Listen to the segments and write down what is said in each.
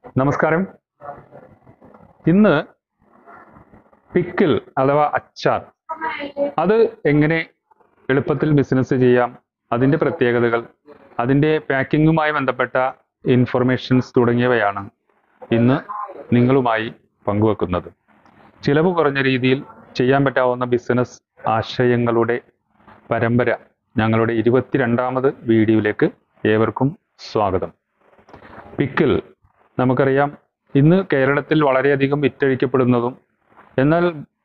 നമസ്കാരം ഇന്ന് പിക്കിൾ അഥവാ അച്ചാർ അത് എങ്ങനെ എളുപ്പത്തിൽ ബിസിനസ് ചെയ്യാം അതിൻ്റെ പ്രത്യേകതകൾ അതിൻ്റെ പാക്കിങ്ങുമായി ബന്ധപ്പെട്ട ഇൻഫർമേഷൻസ് തുടങ്ങിയവയാണ് ഇന്ന് നിങ്ങളുമായി പങ്കുവെക്കുന്നത് ചിലവ് കുറഞ്ഞ രീതിയിൽ ചെയ്യാൻ പറ്റാവുന്ന ബിസിനസ് ആശയങ്ങളുടെ പരമ്പര ഞങ്ങളുടെ ഇരുപത്തിരണ്ടാമത് വീഡിയോയിലേക്ക് ഏവർക്കും സ്വാഗതം പിക്കിൾ നമുക്കറിയാം ഇന്ന് കേരളത്തിൽ വളരെയധികം വിറ്റഴിക്കപ്പെടുന്നതും എന്നാൽ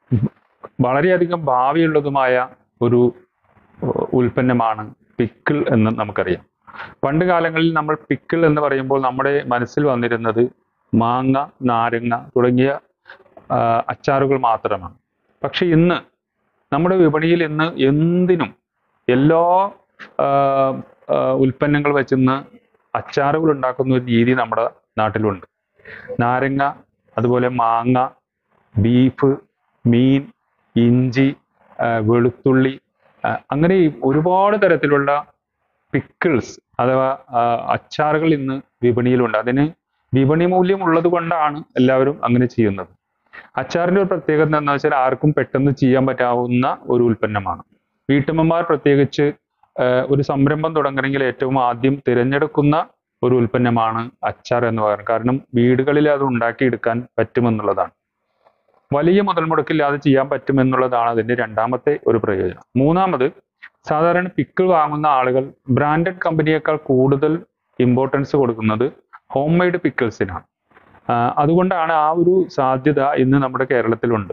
വളരെയധികം ഭാവിയുള്ളതുമായ ഒരു ഏർ, ഉൽപ്പന്നമാണ് പിക്കിൾ എന്ന് നമുക്കറിയാം പണ്ട് കാലങ്ങളിൽ നമ്മൾ പിക്കിൾ എന്ന് പറയുമ്പോൾ നമ്മുടെ മനസ്സിൽ വന്നിരുന്നത് മാങ്ങ നാരങ്ങ തുടങ്ങിയ ആ, അച്ചാറുകൾ മാത്രമാണ് പക്ഷെ ഇന്ന് നമ്മുടെ വിപണിയിൽ ഇന്ന് എന്തിനും എല്ലാ ആ, ആ, ഉൽപ്പന്നങ്ങൾ വെച്ചിന്ന് അച്ചാറുകൾ ഉണ്ടാക്കുന്ന ഒരു രീതി നമ്മുടെ നാട്ടിലുണ്ട് നാരങ്ങ അതുപോലെ മാങ്ങ ബീഫ് മീൻ ഇഞ്ചി ആ, വെളുത്തുള്ളി ആ, അങ്ങനെ ഈ ഒരുപാട് തരത്തിലുള്ള പിക്കിൾസ് അഥവാ ആ, അച്ചാറുകൾ ഇന്ന് വിപണിയിലുണ്ട് അതിന് വിപണി മൂല്യം ഉള്ളത് കൊണ്ടാണ് എല്ലാവരും അങ്ങനെ ചെയ്യുന്നത് അച്ചാറിന്റെ ഒരു പ്രത്യേകത എന്താണെന്ന് വെച്ചാൽ ആർക്കും പെട്ടെന്ന് ചെയ്യാൻ പറ്റാവുന്ന ഒരു ഉൽപ്പന്നമാണ് വീട്ടമ്മമാർ പ്രത്യേകിച്ച് ആ, ഒരു സംരംഭം തുടങ്ങണമെങ്കിൽ ഏറ്റവും ആദ്യം തിരഞ്ഞെടുക്കുന്ന ഒരു ഉൽപ്പന്നമാണ് അച്ചാർ എന്ന് പറയുന്നത് കാരണം വീടുകളിൽ അത് ഉണ്ടാക്കിയെടുക്കാൻ പറ്റുമെന്നുള്ളതാണ് വലിയ മുതൽ മുടക്കില്ലാതെ ചെയ്യാൻ പറ്റുമെന്നുള്ളതാണ് അതിന്റെ രണ്ടാമത്തെ ഒരു പ്രയോജനം മൂന്നാമത് സാധാരണ പിക്കിൾ വാങ്ങുന്ന ആളുകൾ ബ്രാൻഡഡ് കമ്പനിയേക്കാൾ കൂടുതൽ ഇമ്പോർട്ടൻസ് കൊടുക്കുന്നത് ഹോം മെയ്ഡ് പിക്കിൾസിനാണ് അതുകൊണ്ടാണ് ആ ഒരു സാധ്യത ഇന്ന് നമ്മുടെ കേരളത്തിലുണ്ട്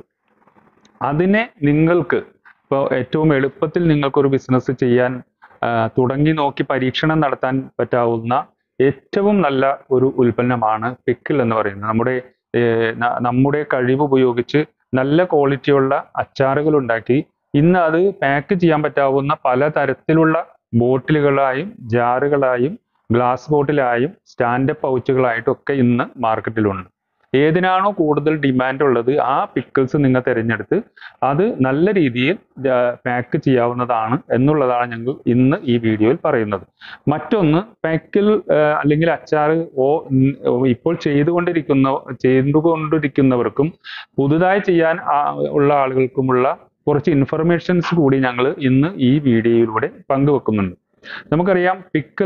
അതിനെ നിങ്ങൾക്ക് ഇപ്പോൾ ഏറ്റവും എളുപ്പത്തിൽ നിങ്ങൾക്കൊരു ബിസിനസ് ചെയ്യാൻ ആ, തുടങ്ങി നോക്കി പരീക്ഷണം നടത്താൻ പറ്റാവുന്ന ഏറ്റവും നല്ല ഒരു ഉൽപ്പന്നമാണ് പിക്കിൾ എന്ന് പറയുന്നത് നമ്മുടെ ഏർ, ന- നമ്മുടെ കഴിവ് ഉപയോഗിച്ച് നല്ല ക്വാളിറ്റിയുള്ള അച്ചാറുകൾ ഉണ്ടാക്കി ഇന്ന് അത് പാക്ക് ചെയ്യാൻ പറ്റാവുന്ന പല തരത്തിലുള്ള ബോട്ടിലുകളായും ജാറുകളായും ഗ്ലാസ് ബോട്ടിലായും സ്റ്റാൻഡപ്പ് പൗച്ചുകളായിട്ടും ഒക്കെ ഇന്ന് മാർക്കറ്റിലുണ്ട് ഏതിനാണോ കൂടുതൽ ഡിമാൻഡ് ഉള്ളത് ആ പിക്കിൾസ് നിങ്ങൾ തിരഞ്ഞെടുത്ത് അത് നല്ല രീതിയിൽ പാക്ക് ചെയ്യാവുന്നതാണ് എന്നുള്ളതാണ് ഞങ്ങൾ ഇന്ന് ഈ വീഡിയോയിൽ പറയുന്നത് മറ്റൊന്ന് പാക്കിൽ അല്ലെങ്കിൽ അച്ചാർ ഓ ഉം, ഓ, ഇപ്പോൾ ചെയ്തുകൊണ്ടിരിക്കുന്ന ചെയ്തുകൊണ്ടിരിക്കുന്നവർക്കും പുതുതായി ചെയ്യാൻ ആ- ഉള്ള ആളുകൾക്കുമുള്ള കുറച്ച് ഇൻഫർമേഷൻസ് കൂടി ഞങ്ങൾ ഇന്ന് ഈ വീഡിയോയിലൂടെ പങ്കുവെക്കുന്നുണ്ട് നമുക്കറിയാം പിക്കിൾ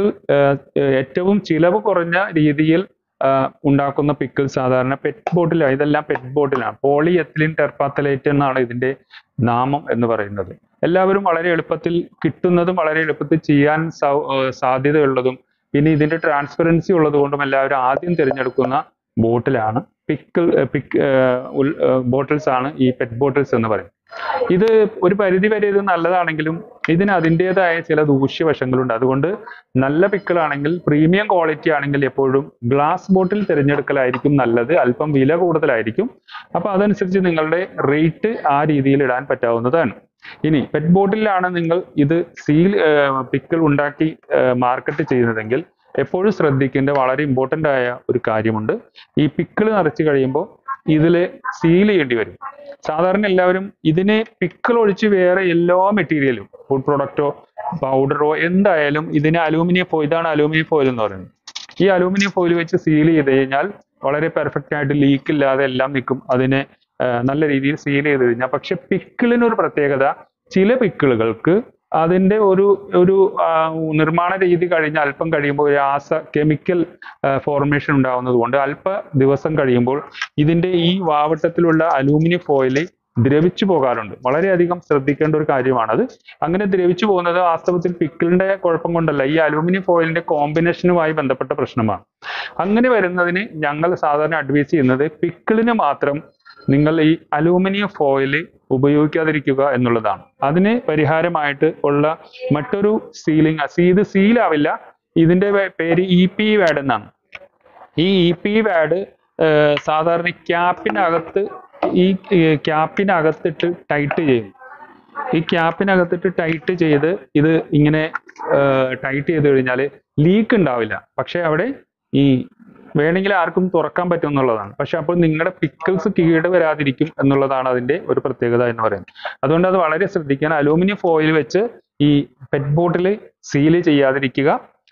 ഏറ്റവും ചിലവ് കുറഞ്ഞ രീതിയിൽ ആ, ഉണ്ടാക്കുന്ന പിക്കിൾ സാധാരണ പെറ്റ് ബോട്ടിലാണ് ഇതെല്ലാം പെറ്റ് ബോട്ടിലാണ് പോളി എത്തിലിൻ ടെർപ്പാത്തലേറ്റ് എന്നാണ് ഇതിന്റെ നാമം എന്ന് പറയുന്നത് എല്ലാവരും വളരെ എളുപ്പത്തിൽ കിട്ടുന്നതും വളരെ എളുപ്പത്തിൽ ചെയ്യാൻ സൗ- ഏർ സാധ്യതയുള്ളതും പിന്നെ ഇതിന്റെ ട്രാൻസ്പെറൻസി ഉള്ളത് കൊണ്ടും എല്ലാവരും ആദ്യം തിരഞ്ഞെടുക്കുന്ന ബോട്ടിലാണ് പിക്കിൾ പിക്ക് ബോട്ടിൽസ് ആണ് ഈ പെറ്റ് ബോട്ടിൽസ് എന്ന് പറയും ഇത് ഒരു പരിധി വരെ ഇത് നല്ലതാണെങ്കിലും ഇതിന് അതിൻ്റെതായ ചില ദൂഷ്യവശങ്ങളുണ്ട് അതുകൊണ്ട് നല്ല പിക്കിൾ ആണെങ്കിൽ പ്രീമിയം ക്വാളിറ്റി ആണെങ്കിൽ എപ്പോഴും ഗ്ലാസ് ബോട്ടിൽ തിരഞ്ഞെടുക്കലായിരിക്കും നല്ലത് അല്പം വില കൂടുതലായിരിക്കും അപ്പൊ അതനുസരിച്ച് നിങ്ങളുടെ റേറ്റ് ആ രീതിയിൽ ഇടാൻ പറ്റാവുന്നതാണ് ഇനി പെറ്റ് ബോട്ടിലാണ് നിങ്ങൾ ഇത് സീൽ പിക്കിൾ ഉണ്ടാക്കി മാർക്കറ്റ് ചെയ്യുന്നതെങ്കിൽ എപ്പോഴും ശ്രദ്ധിക്കേണ്ട വളരെ ഇമ്പോർട്ടൻ്റ് ആയ ഒരു കാര്യമുണ്ട് ഈ പിക്കിൾ നിറച്ച് കഴിയുമ്പോൾ ഇതിൽ സീൽ ചെയ്യേണ്ടി വരും സാധാരണ എല്ലാവരും ഇതിനെ പിക്കിൾ ഒഴിച്ച് വേറെ എല്ലാ മെറ്റീരിയലും ഫുഡ് പ്രൊഡക്റ്റോ പൗഡറോ എന്തായാലും ഇതിന് അലൂമിനിയം ഫോയിൽ ഇതാണ് അലൂമിനിയം ഫോയിൽ എന്ന് പറയുന്നത് ഈ അലൂമിനിയം ഫോയിൽ വെച്ച് സീൽ ചെയ്ത് കഴിഞ്ഞാൽ വളരെ പെർഫെക്റ്റ് ആയിട്ട് ലീക്ക് ഇല്ലാതെ എല്ലാം നിൽക്കും അതിനെ ആ, നല്ല രീതിയിൽ സീൽ ചെയ്ത് കഴിഞ്ഞാൽ പക്ഷെ പിക്കിളിന് ഒരു പ്രത്യേകത ചില പിക്കിളുകൾക്ക് അതിന്റെ ഒരു ഒരു ആ, നിർമ്മാണ രീതി കഴിഞ്ഞ് അല്പം കഴിയുമ്പോൾ രാസ കെമിക്കൽ ഫോർമേഷൻ ഉണ്ടാവുന്നത് കൊണ്ട് അല്പ ദിവസം കഴിയുമ്പോൾ ഇതിന്റെ ഈ വാവട്ടത്തിലുള്ള അലൂമിനിയം ഫോയിൽ ദ്രവിച്ചു പോകാറുണ്ട് വളരെയധികം ശ്രദ്ധിക്കേണ്ട ഒരു കാര്യമാണത് അങ്ങനെ ദ്രവിച്ചു പോകുന്നത് വാസ്തവത്തിൽ പിക്കിളിന്റെ കുഴപ്പം കൊണ്ടല്ല ഈ അലൂമിനിയം ഫോയിലിന്റെ കോമ്പിനേഷനുമായി ബന്ധപ്പെട്ട പ്രശ്നമാണ് അങ്ങനെ വരുന്നതിന് ഞങ്ങൾ സാധാരണ അഡ്വൈസ് ചെയ്യുന്നത് പിക്കിളിന് മാത്രം നിങ്ങൾ ഈ അലൂമിനിയം ഫോയിൽ ഉപയോഗിക്കാതിരിക്കുക എന്നുള്ളതാണ് അതിന് പരിഹാരമായിട്ട് ഉള്ള മറ്റൊരു സീലിംഗ് ഇത് സീലാവില്ല ഇതിന്റെ പേ- പേര് ഇ പി വാഡ് എന്നാണ് ഈ ഇ പി വാഡ് സാധാരണ ക്യാപ്പിനകത്ത് ഈ ക്യാപ്പിനകത്തിട്ട് ടൈറ്റ് ചെയ്യും ഈ ക്യാപ്പിനകത്തിട്ട് ടൈറ്റ് ചെയ്ത് ഇത് ഇങ്ങനെ ടൈറ്റ് ചെയ്ത് കഴിഞ്ഞാൽ ലീക്ക് ഉണ്ടാവില്ല പക്ഷെ അവിടെ ഈ വേണമെങ്കിൽ ആർക്കും തുറക്കാൻ പറ്റും എന്നുള്ളതാണ് പക്ഷെ അപ്പോൾ നിങ്ങളുടെ പിക്കിൾസ് കീട് വരാതിരിക്കും എന്നുള്ളതാണ് അതിന്റെ ഒരു പ്രത്യേകത എന്ന് പറയുന്നത് അതുകൊണ്ട് അത് വളരെ ശ്രദ്ധിക്കണം അലൂമിനിയം ഫോയിൽ വെച്ച് ഈ പെറ്റ് ബോട്ടിൽ സീൽ ചെയ്യാതിരിക്കുക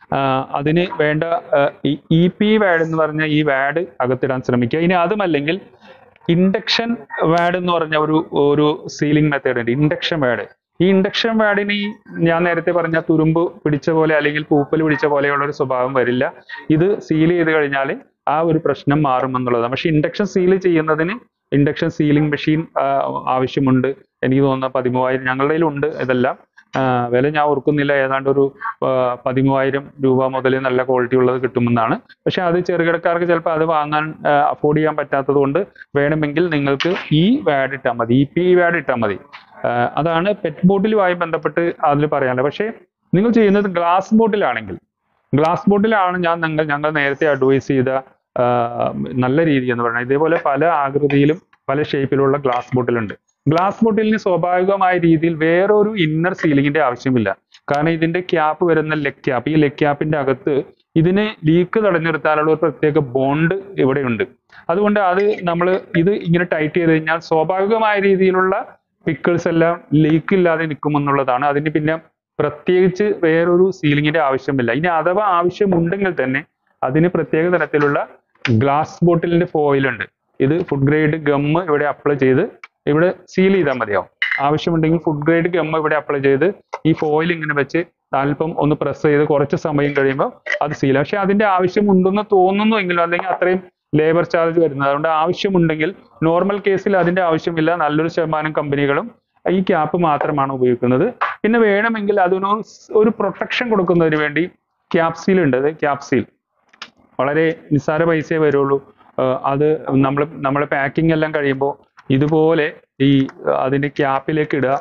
ആ, അതിന് വേണ്ട ഇ പി വാഡ് എന്ന് പറഞ്ഞ ഈ വാഡ് അകത്തിടാൻ ശ്രമിക്കുക ഇനി അതുമല്ലെങ്കിൽ ഇൻഡക്ഷൻ വാഡ് എന്ന് പറഞ്ഞ ഒരു ഒരു സീലിംഗ് മെത്തേഡ് ഉണ്ട് ഇൻഡക്ഷൻ വാഡ് ഈ ഇൻഡക്ഷൻ വാഡിന് ഈ ഞാൻ നേരത്തെ പറഞ്ഞ തുരുമ്പ് പിടിച്ച പോലെ അല്ലെങ്കിൽ പൂപ്പൽ പിടിച്ച പോലെയുള്ള ഒരു സ്വഭാവം വരില്ല ഇത് സീൽ ചെയ്ത് കഴിഞ്ഞാൽ ആ ഒരു പ്രശ്നം മാറുമെന്നുള്ളതാണ് പക്ഷെ ഇൻഡക്ഷൻ സീൽ ചെയ്യുന്നതിന് ഇൻഡക്ഷൻ സീലിംഗ് മെഷീൻ ആവശ്യമുണ്ട് എനിക്ക് തോന്നുന്ന പതിമൂവായിരം ഞങ്ങളുടെ കയ്യിലുണ്ട് ഇതെല്ലാം ആ, വില ഞാൻ ഓർക്കുന്നില്ല ഏതാണ്ട് ഒരു ആ, പതിമൂവായിരം രൂപ മുതൽ നല്ല ക്വാളിറ്റി ഉള്ളത് കിട്ടുമെന്നാണ് പക്ഷെ അത് ചെറുകിടക്കാർക്ക് ചിലപ്പോൾ അത് വാങ്ങാൻ അഫോർഡ് ചെയ്യാൻ പറ്റാത്തത് കൊണ്ട് വേണമെങ്കിൽ നിങ്ങൾക്ക് ഈ വാഡ് ഇട്ടാൽ മതി ഇ പി വാഡ് ഇട്ടാൽ മതി ആ, അതാണ് പെറ്റ് ബോട്ടിലുമായി ബന്ധപ്പെട്ട് അതിൽ പറയാനുള്ളത് പക്ഷേ നിങ്ങൾ ചെയ്യുന്നത് ഗ്ലാസ് ബോട്ടിലാണെങ്കിൽ ഗ്ലാസ് ബോട്ടിലാണ് ഞാൻ ഞങ്ങൾ ഞങ്ങൾ നേരത്തെ അഡ്വൈസ് ചെയ്ത ആ, നല്ല രീതി എന്ന് പറയുന്നത് ഇതേപോലെ പല ആകൃതിയിലും പല ഷേപ്പിലുള്ള ഗ്ലാസ് ബോട്ടിലുണ്ട് ഗ്ലാസ് ബോട്ടിലിന് സ്വാഭാവികമായ രീതിയിൽ വേറൊരു ഇന്നർ സീലിംഗിന്റെ ആവശ്യമില്ല കാരണം ഇതിന്റെ ക്യാപ്പ് വരുന്ന ലെഗ് ക്യാപ്പ് ഈ ലെഗ് ക്യാപ്പിന്റെ അകത്ത് ഇതിനെ ലീക്ക് തടഞ്ഞു നിർത്താനുള്ള ഒരു പ്രത്യേക ബോണ്ട് ഇവിടെയുണ്ട് അതുകൊണ്ട് അത് നമ്മൾ ഇത് ഇങ്ങനെ ടൈറ്റ് ചെയ്ത് കഴിഞ്ഞാൽ സ്വാഭാവികമായ രീതിയിലുള്ള പിക്കിൾസ് എല്ലാം ലീക്ക് ഇല്ലാതെ നിൽക്കുമെന്നുള്ളതാണ് അതിന് പിന്നെ പ്രത്യേകിച്ച് വേറൊരു സീലിംഗിന്റെ ആവശ്യമില്ല ഇനി അഥവാ ആവശ്യമുണ്ടെങ്കിൽ തന്നെ അതിന് പ്രത്യേക തരത്തിലുള്ള ഗ്ലാസ് ബോട്ടിലിന്റെ ഫോയിൽ ഉണ്ട് ഇത് ഫുഡ് ഗ്രേഡ് ഗമ്മ് ഇവിടെ അപ്ലൈ ചെയ്ത് ഇവിടെ സീൽ ചെയ്താൽ മതിയാവും ആവശ്യമുണ്ടെങ്കിൽ ഫുഡ് ഗ്രേഡ് ഗമ്മ് ഇവിടെ അപ്ലൈ ചെയ്ത് ഈ ഫോയിൽ ഇങ്ങനെ വെച്ച് അല്പം ഒന്ന് പ്രസ് ചെയ്ത് കുറച്ച് സമയം കഴിയുമ്പോൾ അത് സീൽ പക്ഷെ അതിന്റെ ആവശ്യമുണ്ടെന്ന് തോന്നുന്നു എങ്കിലും അല്ലെങ്കിൽ അത്രയും ലേബർ ചാർജ് വരുന്നത് അതുകൊണ്ട് ആവശ്യമുണ്ടെങ്കിൽ നോർമൽ കേസിൽ അതിന്റെ ആവശ്യമില്ല നല്ലൊരു ശതമാനം കമ്പനികളും ഈ ക്യാപ്പ് മാത്രമാണ് ഉപയോഗിക്കുന്നത് പിന്നെ വേണമെങ്കിൽ അതിന് ഒരു പ്രൊട്ടക്ഷൻ കൊടുക്കുന്നതിന് വേണ്ടി ക്യാപ്സീൽ ഉണ്ട് അത് ക്യാപ്സീൽ വളരെ നിസ്സാര പൈസയെ വരുള്ളൂ ആഹ് അത് നമ്മൾ നമ്മൾ പാക്കിംഗ് എല്ലാം കഴിയുമ്പോൾ ഇതുപോലെ ഈ അതിന്റെ ക്യാപ്പിലേക്ക് ഇടുക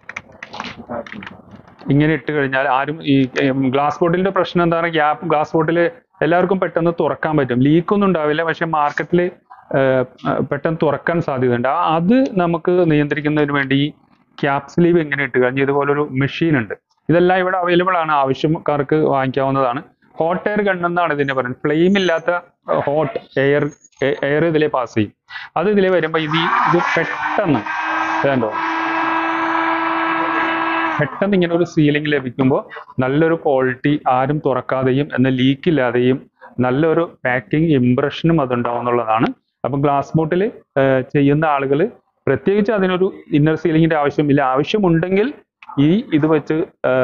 ഇങ്ങനെ ഇട്ട് കഴിഞ്ഞാൽ ആരും ഈ ഗ്ലാസ് ബോട്ടിലിന്റെ പ്രശ്നം എന്താണ് ഗ്യാപ്പ് ഗ്ലാസ് ബോട്ടിൽ എല്ലാവർക്കും പെട്ടെന്ന് തുറക്കാൻ പറ്റും ലീക്കൊന്നും ഉണ്ടാവില്ല പക്ഷെ മാർക്കറ്റിൽ പെട്ടെന്ന് തുറക്കാൻ സാധ്യതയുണ്ട് ആ- അത് നമുക്ക് നിയന്ത്രിക്കുന്നതിന് വേണ്ടി ഈ ക്യാപ് സ്ലീവ് എങ്ങനെ ഇട്ട് കഴിഞ്ഞാൽ ഇതുപോലൊരു മെഷീൻ ഉണ്ട് ഇതെല്ലാം ഇവിടെ അവൈലബിൾ ആണ് ആവശ്യക്കാർക്ക് വാങ്ങിക്കാവുന്നതാണ് ഹോട്ട് എയർ ഗൺ എന്നാണ് ഇതിനെ പറയുന്നത് ഫ്ലെയിം ഇല്ലാത്ത ഹോട്ട് എയർ എയർ ഇതിലെ പാസ് ചെയ്യും അത് ഇതിലെ വരുമ്പോൾ ഇത് ഈ- ഇത് പെട്ടെന്ന് ഇതുണ്ടോ പെട്ടെന്ന് ഇങ്ങനെ ഒരു സീലിംഗ് ലഭിക്കുമ്പോൾ നല്ലൊരു ക്വാളിറ്റി ആരും തുറക്കാതെയും എന്നാൽ ലീക്ക് ഇല്ലാതെയും നല്ലൊരു പാക്കിംഗ് ഇംപ്രഷനും അതുണ്ടാവും എന്നുള്ളതാണ് അപ്പം ഗ്ലാസ് ബോട്ടിൽ ചെയ്യുന്ന ആളുകൾ പ്രത്യേകിച്ച് അതിനൊരു ഇന്നർ സീലിംഗിന്റെ ആവശ്യമില്ല ആവശ്യമുണ്ടെങ്കിൽ ഈ ഇത് വെച്ച്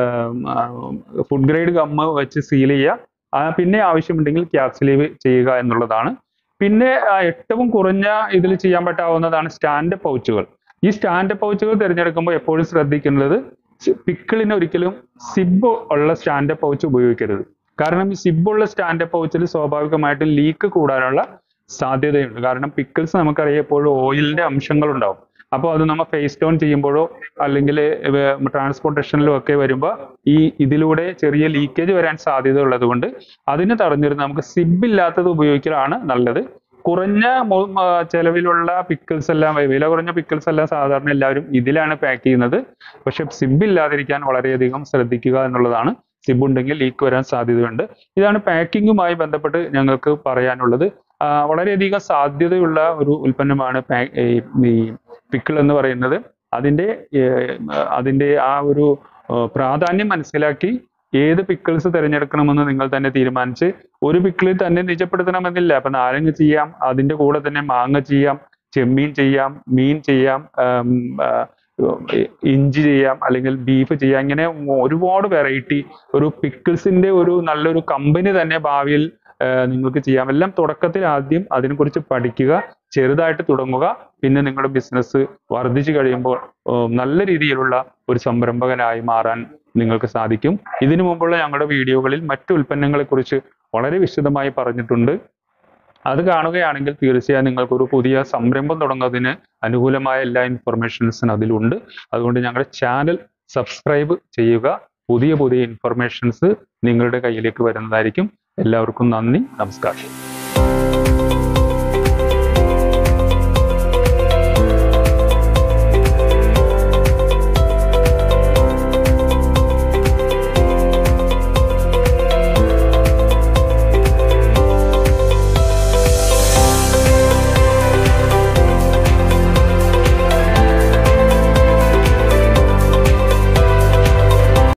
ഫുഡ് ഗ്രേഡ് ഗമ്മ് വെച്ച് സീൽ ചെയ്യുക ആ, പിന്നെ ആവശ്യമുണ്ടെങ്കിൽ ക്യാപ് സ്ലീവ് ചെയ്യുക എന്നുള്ളതാണ് പിന്നെ ആ, ഏറ്റവും കുറഞ്ഞ ഇതിൽ ചെയ്യാൻ പറ്റാവുന്നതാണ് സ്റ്റാൻഡ് പൗച്ചുകൾ ഈ സ്റ്റാൻഡ് പൗച്ചുകൾ തിരഞ്ഞെടുക്കുമ്പോൾ എപ്പോഴും ശ്രദ്ധിക്കുന്നത് പിക്കിളിന് ഒരിക്കലും സിബ് ഉള്ള സ്റ്റാൻഡ് പൗച്ച് ഉപയോഗിക്കരുത് കാരണം ഈ സിബ് ഉള്ള സ്റ്റാൻഡ് പൗച്ചിൽ സ്വാഭാവികമായിട്ടും ലീക്ക് കൂടാനുള്ള സാധ്യതയുണ്ട് കാരണം പിക്കിൾസ് നമുക്കറിയാം എപ്പോഴും ഓയിലിന്റെ അംശങ്ങൾ ഉണ്ടാവും അപ്പോൾ അത് നമ്മൾ ഫേസ് ഡൗൺ ചെയ്യുമ്പോഴോ അല്ലെങ്കിൽ ട്രാൻസ്പോർട്ടേഷനിലോ ഒക്കെ വരുമ്പോൾ ഈ ഇതിലൂടെ ചെറിയ ലീക്കേജ് വരാൻ സാധ്യത ഉള്ളത് കൊണ്ട് അതിന് തടഞ്ഞിരുന്ന് നമുക്ക് സിബ് ഇല്ലാത്തത് ഉപയോഗിക്കലാണ് നല്ലത് കുറഞ്ഞ മൊ- ആ, ചെലവിലുള്ള പിക്കിൾസ് എല്ലാം വില കുറഞ്ഞ പിക്കിൾസ് എല്ലാം സാധാരണ എല്ലാവരും ഇതിലാണ് പാക്ക് ചെയ്യുന്നത് പക്ഷെ സിബ് ഇല്ലാതിരിക്കാൻ വളരെയധികം ശ്രദ്ധിക്കുക എന്നുള്ളതാണ് സിബ് ഉണ്ടെങ്കിൽ ലീക്ക് വരാൻ സാധ്യതയുണ്ട് ഇതാണ് പാക്കിങ്ങുമായി ബന്ധപ്പെട്ട് ഞങ്ങൾക്ക് പറയാനുള്ളത് ആ, വളരെയധികം സാധ്യതയുള്ള ഒരു ഉൽപ്പന്നമാണ് പാ- ഈ ഈ പിക്കിൾ എന്ന് പറയുന്നത് അതിന്റെ ഏർ, അതിന്റെ ആ ഒരു ഏർ, പ്രാധാന്യം മനസ്സിലാക്കി ഏത് പിക്കിൾസ് തിരഞ്ഞെടുക്കണമെന്ന് നിങ്ങൾ തന്നെ തീരുമാനിച്ച് ഒരു പിക്കിളിൽ തന്നെ നിജപ്പെടുത്തണമെന്നില്ല അപ്പൊ നാരങ്ങ ചെയ്യാം അതിന്റെ കൂടെ തന്നെ മാങ്ങ ചെയ്യാം ചെമ്മീൻ ചെയ്യാം മീൻ ചെയ്യാം ആം, ആ, ഇഞ്ചി ചെയ്യാം അല്ലെങ്കിൽ ബീഫ് ചെയ്യാം ഇങ്ങനെ ഒരുപാട് വെറൈറ്റി ഒരു പിക്കിൾസിന്റെ ഒരു നല്ലൊരു കമ്പനി തന്നെ ഭാവിയിൽ ആ, നിങ്ങൾക്ക് ചെയ്യാം എല്ലാം തുടക്കത്തിൽ ആദ്യം അതിനെക്കുറിച്ച് പഠിക്കുക ചെറുതായിട്ട് തുടങ്ങുക പിന്നെ നിങ്ങളുടെ ബിസിനസ് വർദ്ധിച്ചു കഴിയുമ്പോൾ ഓ, നല്ല രീതിയിലുള്ള ഒരു സംരംഭകനായി മാറാൻ നിങ്ങൾക്ക് സാധിക്കും ഇതിനു മുമ്പുള്ള ഞങ്ങളുടെ വീഡിയോകളിൽ മറ്റു ഉൽപ്പന്നങ്ങളെ കുറിച്ച് വളരെ വിശദമായി പറഞ്ഞിട്ടുണ്ട് അത് കാണുകയാണെങ്കിൽ തീർച്ചയായും നിങ്ങൾക്ക് ഒരു പുതിയ സംരംഭം തുടങ്ങുന്നതിന് അനുകൂലമായ എല്ലാ ഇൻഫർമേഷൻസും അതിലുണ്ട് അതുകൊണ്ട് ഞങ്ങളുടെ ചാനൽ സബ്സ്ക്രൈബ് ചെയ്യുക പുതിയ പുതിയ ഇൻഫർമേഷൻസ് നിങ്ങളുടെ കയ്യിലേക്ക് വരുന്നതായിരിക്കും എല്ലാവർക്കും നന്ദി നമസ്കാരം